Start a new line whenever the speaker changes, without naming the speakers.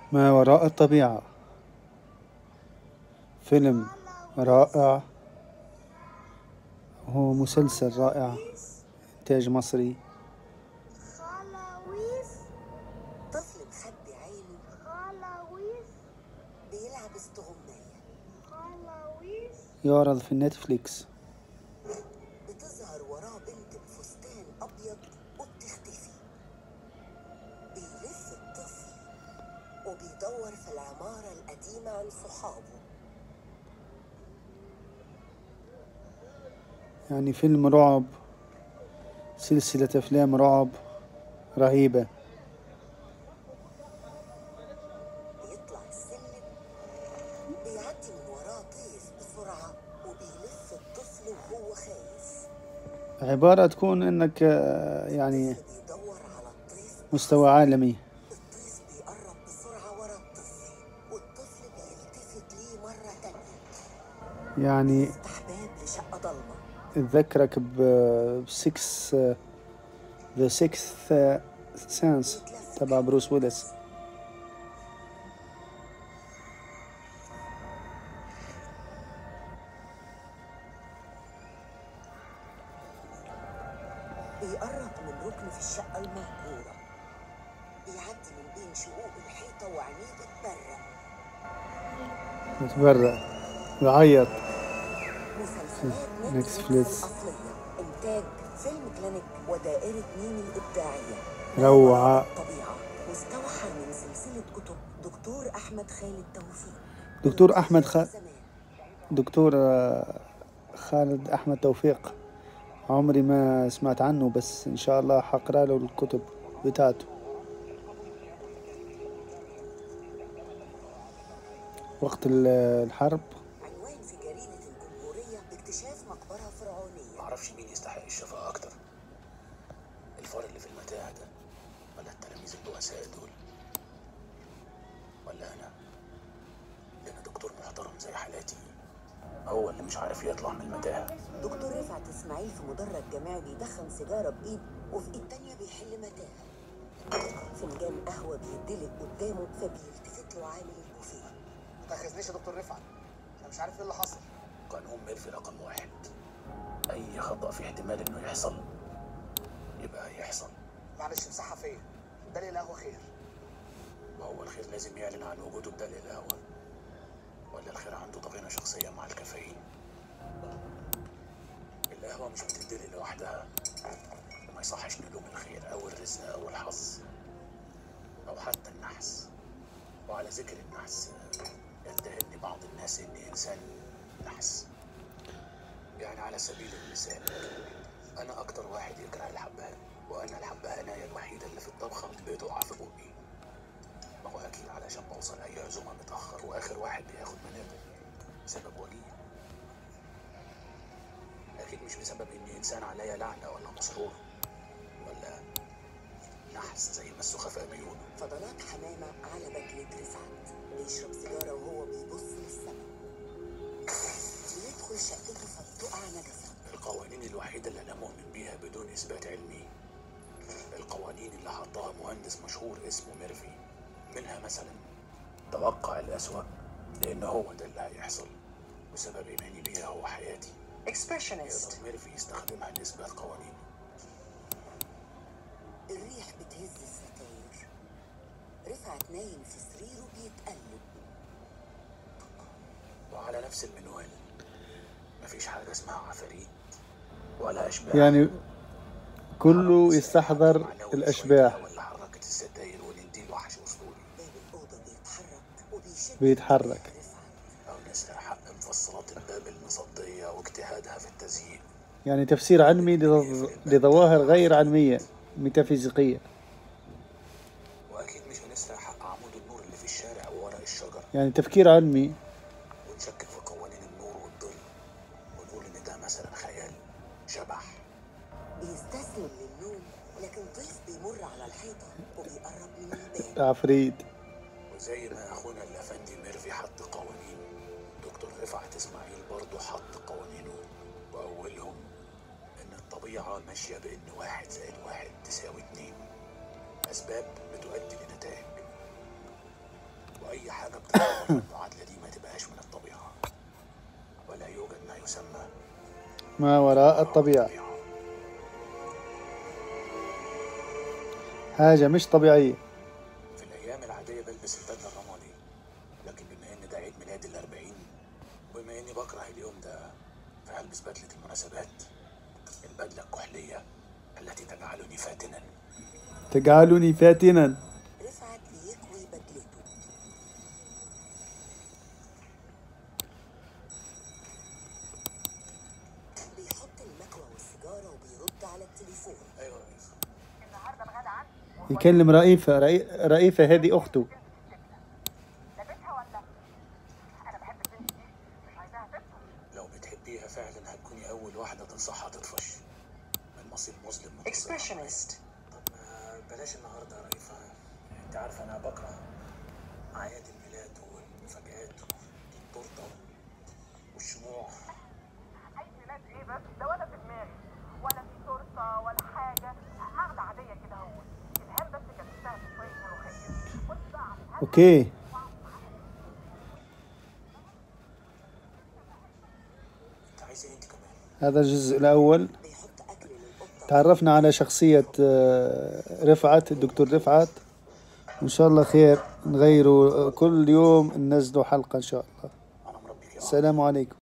ما وراء الطبيعة فيلم رائع هو مسلسل رائع إنتاج مصري
خلاويص
طفل مخبي عينه
خلاويص
بيلعب استغماية
خلاويص
يعرض في نتفليكس
بتظهر وراه بنت بفستان أبيض وبتختفي بيلف الطفل وبيدور في العمارة القديمة عن صحابه
يعني فيلم رعب سلسلة أفلام رعب رهيبة
بيطلع السلم بيعدي من وراه طيف بسرعة وبيلف الطفل وهو خايف
عبارة تكون إنك آه، يعني
الطفل بيدور على الطيف
مستوى عالمي
الطيف بيقرب بسرعة ورا الطفل والطفل بيلتفت ليه مرة تانية
يعني
يفتح باب لشقة ضلمة
تذكرك ب 6 ذا 6 سانس تبع بروس ويلس
بيقرب من ركن في الشقة المهجورة بيعدي من بين شقوق الحيطة وعينيه بتبرق
متبرع بعيط
مسلسلات
نتفليكس.
نتفليكس الأصلية إنتاج فيلم كلينيك ودائرة ميم الإبداعية
روعة.
الطبيعة مستوحى من سلسلة كتب دكتور أحمد خالد توفيق
دكتور أحمد خ...
زمان.
دكتور آه، خالد أحمد توفيق عمري ما سمعت عنه بس إن شاء الله حقرأ له الكتب بتاعته وقت ال- الحرب
عنوان في جريدة الجمهورية باكتشاف مقبرة فرعونية
معرفش مين يستحق الشفاء اكتر الفار اللي في المتاهه ده ولا التلاميذ البؤساء دول ولا انا لان دكتور محترم زي حالاتي هو اللي مش عارف يطلع من المتاهه
دكتور رفعت اسماعيل في مدرج جامعي بيدخن سيجاره بايد وفي ايد تانية بيحل متاهه فنجان قهوه بيدلق قدامه فبيلتفت له عامل البوفيه
ما تاخذنيش يا دكتور رفعت انا مش عارف ايه اللي حصل
قانون ميرفي رقم واحد اي خطأ في احتمال انه يحصل يبقى هيحصل
معلش امسحها فيا دليل القهوه خير
وهو الخير لازم يعلن عن وجوده بدلق القهوة ولا الخير عنده ضغينة شخصية مع الكافيين القهوة مش بتدلق لوحدها وما يصحش نلوم الخير أو الرزق أو الحظ أو حتى النحس وعلى ذكر النحس يتهمني بعض الناس إني إنسان نحس يعني على سبيل المثال أنا أكتر واحد يكره الحبهان وأنا الحبهانية الوحيدة اللي في الطبخة بتقع في بقي ما هو أكيد علشان بوصل أي عزومة متأخر وآخر واحد بياخد منابه سبب وجيه أكيد مش بسبب إني إنسان عليا لعنة ولا مسرور ولا نحس زي ما السخفاء بيقولوا
فضلات حمامه على بكلة رفعت بيشرب سيجاره وهو بيبص للسما بيدخل شقته فبتقع نجفه
القوانين الوحيدة اللي أنا مؤمن بيها بدون إثبات علمي القوانين اللي حطها مهندس مشهور اسمه ميرفي منها مثلا توقع الأسوأ لأن هو ده اللي هيحصل وسبب إيماني بيها هو حياتي
اكسبرشنست
يقدر ميرفي يستخدمها لإثبات قوانين
الريح بتهز الستاير رفعت نايم في سريره بيتقلب
وعلى نفس المنوال مفيش حاجة اسمها عفاريت ولا أشباح
يعني كله يستحضر
معنوي
الأشباح
شوية ولا حركة الستاير والإنديل وحش أسطوري
باب الأوضة بيتحرك وبيشد
بيتحرك.
رفعت
أو نسرق حق مفصلات الباب المصدية واجتهادها في التزيين
يعني تفسير علمي لظ- لظواهر غير علمية ميتافيزيقية
وأكيد مش هنسرق حق عمود النور اللي في الشارع وورق الشجر
يعني تفكير علمي
ونشكك في قوانين النور والظل ونقول إن ده مثلا خيال شبح
بيستسلم للنوم لكن ضيف بيمر على الحيطة وبيقرب من الباب
عفريت
وزي ما أخونا الأفندي ميرفي حط قوانين دكتور رفعت إسماعيل برضه حط قوانينه وأولهم إن الطبيعة ماشية بإن واحد زائد واحد تساوي اتنين أسباب بتؤدي لنتائج واي حاجه بتتطور المعادله دي ما تبقاش من الطبيعه ولا يوجد ما يسمى
ما وراء الطبيعة حاجة مش طبيعية
في الايام العاديه بلبس البدله الرمادي لكن بما ان ده عيد ميلادي الأربعين وبما اني بكره اليوم ده فهلبس بدله المناسبات البدله الكحليه التي تجعلني فاتنا
تجعلني فاتنا
رفعت بيكوي بدلته بيحط المكوى والسيجارة وبيرد على التليفون
ايوه يا ريس
يكلم رئيفة رئي- رئيفة هذه أخته
لو بتحبيها فعلا هتكوني اول واحده تنصحها تطفش من مصير مسلم متوضع.
Expressionist
طب ما بلاش النهارده يا رئيفه انت عارفه انا بكره اعياد الميلاد والمفاجآت والتورته والشموع
عيد ميلاد ايه بس ده ولا في دماغي ولا في تورته ولا حاجه قعده عاديه كده اهو الهام بس كانت تستاهل شويه ملوخيه بص بقى على الهام
أوكي
انت عايزه ايه انت كمان
هذا الجزء الأول
بيحط أكل للقطة
تعرفنا على شخصية آه، رفعت الدكتور رفعت إن شاء الله خير نغيروا آه، كل يوم ننزلوا حلقة إن شاء الله
انا مربيك يا
السلام عليكم